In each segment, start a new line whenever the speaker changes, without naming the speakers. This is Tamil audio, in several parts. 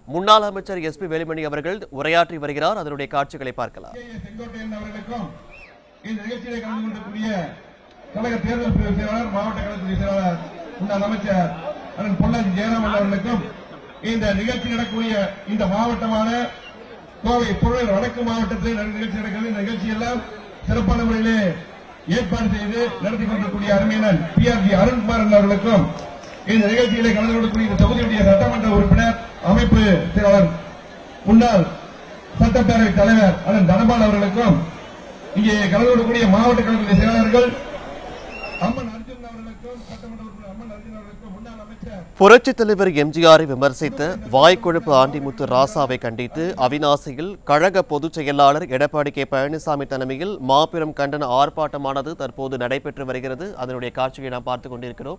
முன்னாள் அமைச்சர் எஸ்பி வேலுமணி அவர்கள் உரையாற்றி வருகிறார் அதனுடைய காட்சிகளை பார்க்கலாம்
கே. செங்கோட்டையன் அவர்களுக்கும் இந்த நிகழ்ச்சியிலே கலந்து கொள்ளக்கூடிய கழக தேர்தல் பிரிவு செயலாளர் மாவட்ட கழகத்துறை செயலாளர் முன்னாள் அமைச்சர் அண்ணன் பொள்ளாச்சி ஜெயராமன் அவர்களுக்கும் இந்த நிகழ்ச்சி நடக்கக்கூடிய இந்த மாவட்டமான கோவை புழல் வடக்கு மாவட்டத்தில் நடந்த நிகழ்ச்சி நடக்கிறது இந்த நிகழ்ச்சி எல்லாம் சிறப்பான முறையிலே ஏற்பாடு செய்து நடத்தி கொண்டிருக்கூடிய அருமையினர் பி ஆர் ஜி அருண்குமார் அவர்களுக்கும் இந்த நிகழ்ச்சியிலே கலந்து கொள்ளக்கூடிய இந்த தொகுதியுடைய சட்டமன்ற உறுப்பினர் அமைப்பு செயலாளர் முன்னாள் சட்டப்பேரவை தலைவர் அண்ணன் தனபால் அவர்களுக்கும் இங்கே கலந்து கொள்ளக்கூடிய மாவட்ட கழகத்துடைய செயலாளர்கள் அம்மன் அர்ஜுன் அவர்களுக்கும் சட்டமன்ற உறுப்பினர் அம்மன் அர்ஜுன் அவர்களுக்கும் முன்னாள் அமைச்சர்
புரட்சித் தலைவர் எம்ஜிஆரை விமர்சித்த வாய்க்கொழுப்பு ஆண்டிமுத்து ராசாவை கண்டித்து அவிநாசியில் கழக பொதுச் செயலாளர் எடப்பாடி கே பழனிசாமி தலைமையில் மாபெரும் கண்டன ஆர்ப்பாட்டமானது தற்போது நடைபெற்று வருகிறது அதனுடைய காட்சியை நாம் பார்த்துக் கொண்டிருக்கிறோம்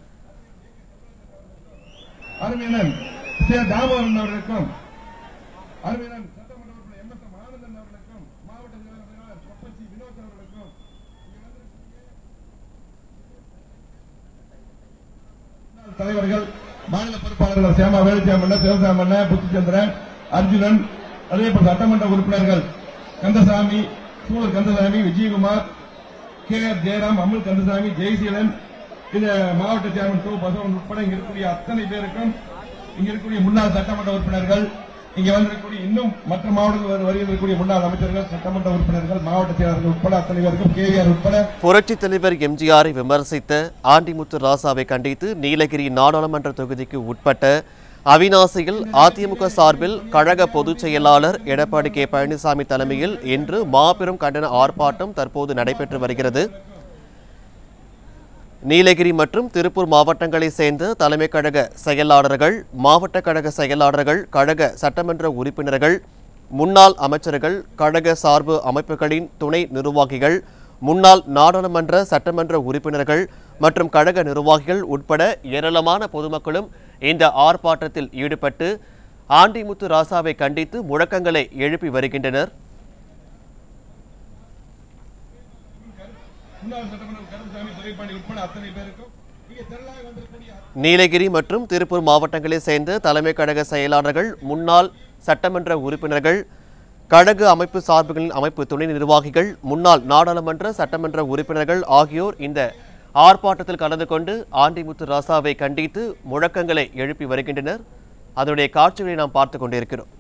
அருமையனன் சே தாமோதரன் அவர்களுக்கும் அருமையனன் சட்டமன்ற உறுப்பினர் எம் எஸ் எம் ஆனந்தன் அவர்களுக்கும் மாவட்ட செயலாளர் கொப்பச்சி வினோத் அவர்களுக்கும் முன்னாள் தலைவர்கள் மாநில பொறுப்பாளர்கள் சேமா வேலுச்சாமண்ண சிவசாமண்ண புத்திச்சந்திரன் அர்ஜுனன் அதே போல் சட்டமன்ற உறுப்பினர்கள் கந்தசாமி சூழல் கந்தசாமி விஜயகுமார் கே ஆர் ஜெயராம் அமுல் கந்தசாமி ஜெயசீலன் இந்த மாவட்ட சேர்மன் கு பசவன் உட்பட இங்க இருக்கக்கூடிய அத்தனை பேருக்கும் இங்க இருக்கக்கூடிய முன்னாள் சட்டமன்ற உறுப்பினர்கள் இங்க வந்திருக்கக்கூடிய இன்னும் மற்ற மாவட்டங்கள் வருகின்றக்கூடிய முன்னாள் அமைச்சர்கள் சட்டமன்ற உறுப்பினர்கள் மாவட்ட செயலாளர்கள் உட்பட அத்தனை பேருக்கும் கேவிஆர் உட்பட
புரட்சித் தலைவர் எம்ஜிஆரை விமர்சித்த ஆண்டிமுத்து ராசாவை கண்டித்து நீலகிரி நாடாளுமன்ற தொகுதிக்கு உட்பட்ட அவிநாசியில் அதிமுக சார்பில் கழக பொதுச் செயலாளர் எடப்பாடி கே பழனிசாமி தலைமையில் இன்று மாபெரும் கண்டன ஆர்ப்பாட்டம் தற்போது நடைபெற்று வருகிறது நீலகிரி மற்றும் திருப்பூர் மாவட்டங்களைச் சேர்ந்த தலைமை கழக செயலாளர்கள் மாவட்ட கழக செயலாளர்கள் கழக சட்டமன்ற உறுப்பினர்கள் முன்னாள் அமைச்சர்கள் கழக சார்பு அமைப்புகளின் துணை நிர்வாகிகள் முன்னாள் நாடாளுமன்ற சட்டமன்ற உறுப்பினர்கள் மற்றும் கழக நிர்வாகிகள் உட்பட ஏராளமான பொதுமக்களும் இந்த ஆர்ப்பாட்டத்தில் ஈடுபட்டு ஆண்டிமுத்து ராசாவை கண்டித்து முழக்கங்களை எழுப்பி வருகின்றனர்
முன்னாள் சட்டமன்ற கருப்பசாமி துரைப்பாண்டி உட்பட அத்தனை பேருக்கும் இங்கே திரளாக வந்திருக்கக்கூடிய
நீலகிரி மற்றும் திருப்பூர் மாவட்டங்களைச் சேர்ந்த தலைமை கழக செயலாளர்கள் முன்னாள் சட்டமன்ற உறுப்பினர்கள் கழக அமைப்பு சார்புகளின் அமைப்பு துணை நிர்வாகிகள் முன்னாள் நாடாளுமன்ற சட்டமன்ற உறுப்பினர்கள் ஆகியோர் இந்த ஆர்ப்பாட்டத்தில் கலந்து கொண்டு ஆண்டிமுத்து ராசாவை கண்டித்து முழக்கங்களை எழுப்பி வருகின்றனர் அதனுடைய காட்சிகளை நாம் பார்த்துக் கொண்டிருக்கிறோம்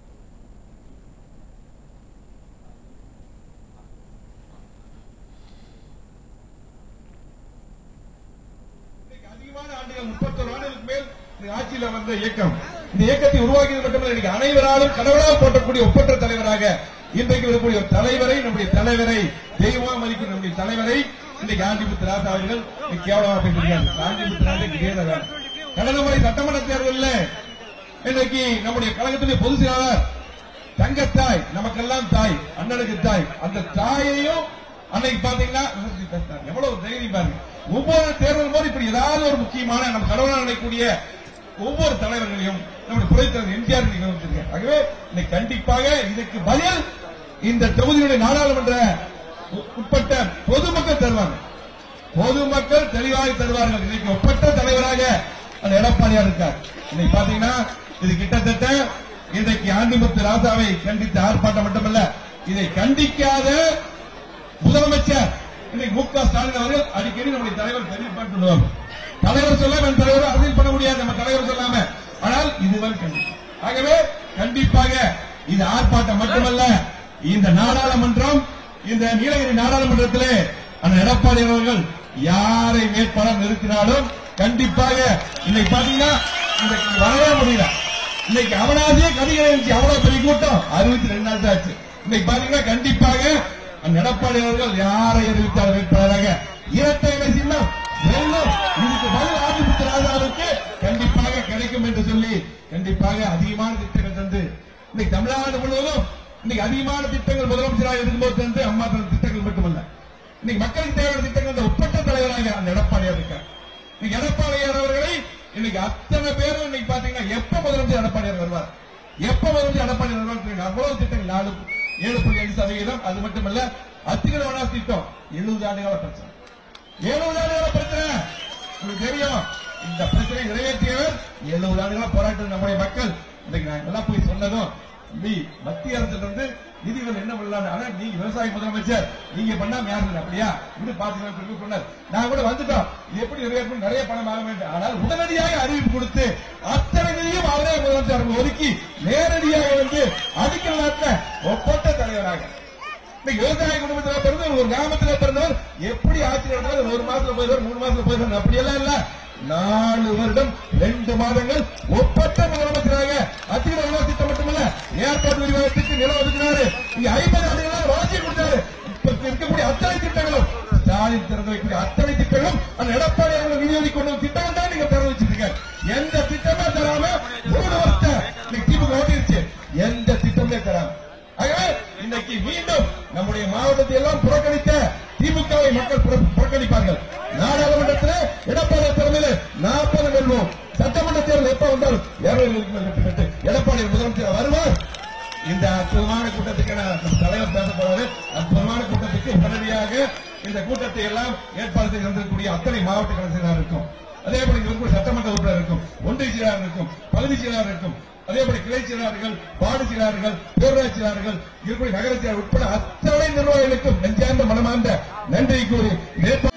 இன்னைக்கு அதிகமான ஆண்டுகள் முப்பத்தொரு ஆண்டுகளுக்கு மேல் இந்த ஆட்சியில வந்த இயக்கம் இந்த இயக்கத்தை உருவாக்கியது மட்டுமல்ல இன்னைக்கு அனைவராலும் கடவுளாக போட்டக்கூடிய ஒப்பற்ற தலைவராக இன்றைக்கு இருக்கக்கூடிய ஒரு தலைவரை நம்முடைய தலைவரை தெய்வமா மதிக்கும் நம்முடைய தலைவரை இன்னைக்கு ஆண்டிபுத் ராசா அவர்கள் இன்னைக்கு கேவலமா பேசியிருக்காரு ஆண்டிபுத் ராஜாக்கு வேற வேற கடந்த முறை சட்டமன்ற தேர்தலில் இன்னைக்கு நம்முடைய கழகத்துடைய பொதுச் செயலாளர் தங்கத்தாய் நமக்கெல்லாம் தாய் அண்ணனுக்கு தாய் அந்த தாயையும் அன்னைக்கு பாத்தீங்கன்னா விமர்சித்து பேசினார். எவ்வளவு தைரியம் பாருங்க ஒவ்வொரு தேர்தல் போது இப்படி ஏதாவது ஒரு முக்கியமான நம்ம கடவுளாக நினைக்கக்கூடிய ஒவ்வொரு தலைவர்களையும் நம்முடைய புரட்சித் தலைவர் எம்ஜிஆர் இன்னைக்கு வச்சிருக்காரு. ஆகவே இன்னைக்கு கண்டிப்பாக இதற்கு பதில் இந்த தொகுதியுடைய நாடாளுமன்ற உ- உட்பட்ட பொதுமக்கள் தருவாங்க பொதுமக்கள் தெளிவாக தருவார்கள் இன்னைக்கு ஒப்பற்ற தலைவராக அந்த எடப்பாடியார் இருக்கார் இன்னைக்கு பாத்தீங்கன்னா இது கிட்டத்தட்ட இன்றைக்கு ஆண்டிமுத்து ராசாவை கண்டித்த ஆர்ப்பாட்டம் மட்டுமல்ல இதை கண்டிக்காத முதலமைச்சர் இன்னைக்கு மு க ஸ்டாலின் அவர்கள் அடிக்கடி நம்முடைய தலைவர் தெரிவிப்பாட்டு சொல்லுவாங்க தலைவர் சொல்லாம என் தலைவர் அரசியல் பண்ண முடியாது நம்ம தலைவர் சொல்லாம ஆனால் இதுவரை கண்டிப்பாக ஆகவே கண்டிப்பாக இது ஆர்ப்பாட்டம் மட்டுமல்ல இந்த நாடாளுமன்றம் இந்த நீலகிரி நாடாளுமன்றத்திலே அந்த எடப்பாடி அவர்கள் யாரை வேட்பாளர் நிறுத்தினாலும் கண்டிப்பாக இன்னைக்கு பாத்தீங்கன்னா இன்னைக்கு வரவே முடியல இன்னைக்கு அவனாதே கதிகளை இருந்துச்சு அவ்வளவு பெரிய கூட்டம் அறுபத்தி ரெண்டு நாள் தான் ஆச்சு இன்னைக்கு பாத்தீங்கன்னா கண்டிப்பாக அந்த எடப்பாடி அவர்கள் யாரை அறிவித்தார் வேட்பாளராக இரட்டை இலை சின்னம் வெல்லும் இதுக்கு பதில் ஆதிபுத்த ராஜாவுக்கு கண்டிப்பாக கிடைக்கும் என்று சொல்லி கண்டிப்பாக அதிகமான திட்டங்கள் தந்து இன்னைக்கு தமிழ்நாடு முழுவதும் இன்னைக்கு அதிகமான திட்டங்கள் முதலமைச்சராக இருக்கும்போது தந்து அம்மா தந்த திட்டங்கள் மட்டுமல்ல இன்னைக்கு மக்களுக்கு தேவையான திட்டங்கள் அந்த ஒப்பற்ற தலைவராக அந்த எடப்பாடியார் இருக்கார் இன்னைக்கு எடப்பாடியார் அவர்களை இன்னைக்கு அத்தனை பேரும் இன்னைக்கு பாத்தீங்கன்னா எப்ப முதலமைச்சர் எடப்பாடியார் வருவார் எப்ப முதலமைச்சர் எடப்பாடியார் வருவார் தெரியும். அவ்வளவு திட்டங்கள் நாலு ஏழு புள்ளி அஞ்சு சதவீதம் அது மட்டுமல்ல அத்திகர வனாஸ் திட்டம் எழுபது ஆண்டுகால பிரச்சனை எழுபது ஆண்டுகால பிரச்சனை உங்களுக்கு தெரியும் இந்த பிரச்சனை நிறைவேற்றியவர் எழுபது ஆண்டுகளா போராட்டம் நம்முடைய மக்கள் இன்னைக்கு நான் எல்லாம் போய் சொன்னதும் தம்பி மத்திய அரசுல இருந்து நிதிகள் என்ன பண்ணலாம் ஆனா நீங்க விவசாய முதலமைச்சர் நீங்க பண்ணாம யாரு இல்லை, அப்படியா இது பாத்துக்கலாம் சொன்னார் நான் கூட வந்துட்டோம் இது எப்படி நிறைவேற்றணும் நிறைய பணம் ஆக வேண்டும் ஆனால் உடனடியாக அறிவிப்பு கொடுத்து அத்தனை நிதியும் அவரே முதலமைச்சர் அவர்கள் ஒதுக்கி நேரடியாக வந்து அடிக்கல் நாட்ட ஒப்பற்ற தலைவராக இன்னைக்கு விவசாய குடும்பத்துல பிறந்தவர் ஒரு கிராமத்துல பிறந்தவர் எப்படி ஆட்சி நடந்தாலும் ஒரு மாசத்துல போயிடுவார் மூணு மாசத்துல போயிடுவார் அப்படி எல்லாம் இல்ல நாலு வருடம் ரெண்டு மாதங்கள் ஒப்பற்ற முதலமைச்சராக அதிக உணவு திட்டம் மட்டுமல்ல ஏற்பாடு விரிவாக்கத்துக்கு நிலம் ஒதுக்கினாரு இங்க ஐம்பது ஆண்டுகளாக வளர்ச்சி கொடுத்தாரு இப்ப இருக்கக்கூடிய அத்தனை திட்டங்களும் ஸ்டாலின் திறந்து வைக்கக்கூடிய அத்தனை திட்டங்களும் அந்த எடப்பாடி அவர்கள் விநியோகி கொண்டு வந்த திட்டம் தான் நீங்க திறந்து வச்சிருக்கீங்க எந்த திட்டமே தராம மூணு வருஷம் இன்னைக்கு திமுக ஓட்டிருச்சு எந்த திட்டமே தராம ஆகவே இன்னைக்கு மீண்டும் நம்முடைய மாவட்டத்தை எல்லாம் புறக்கணித்த திமுகவை மக்கள் புற- புறக்கணிப்பார்கள் நாடாளுமன்றத்தில் எடப்பாடி தலைமையில் நாற்பது வெல்வோம் சட்டமன்ற தேர்தல் எப்ப வந்தாலும் இருநூறு உறுப்பினர் வெற்றி பெற்று எடப்பாடி முதலமைச்சர் வருவார் இந்த அற்புதமான கூட்டத்துக்கு நான் நம் தலைவர் பேசப்படுவது அற்புதமான கூட்டத்துக்கு உடனடியாக இந்த கூட்டத்தை எல்லாம் ஏற்பாடு செய்து வந்திருக்கக்கூடிய அத்தனை மாவட்ட கலைஞராக இருக்கும் அதே போல இங்க இருக்கக்கூடிய சட்டமன்ற உறுப்பினர் இருக்கும் ஒன்றிய செயலாளர் இருக்கும் பகுதி செயலாளர் இருக்கும் அதே போல கிளை செயலாளர்கள் வார்டு செயலாளர்கள் பேரூராட்சி செயலாளர்கள் இருக்கக்கூடிய நகர செயலாளர் உட்பட அத்தனை நிர்வாகிகளுக்கும் நெஞ்சார்ந்த மனமார்ந்த நன்றி கூறி நேற்று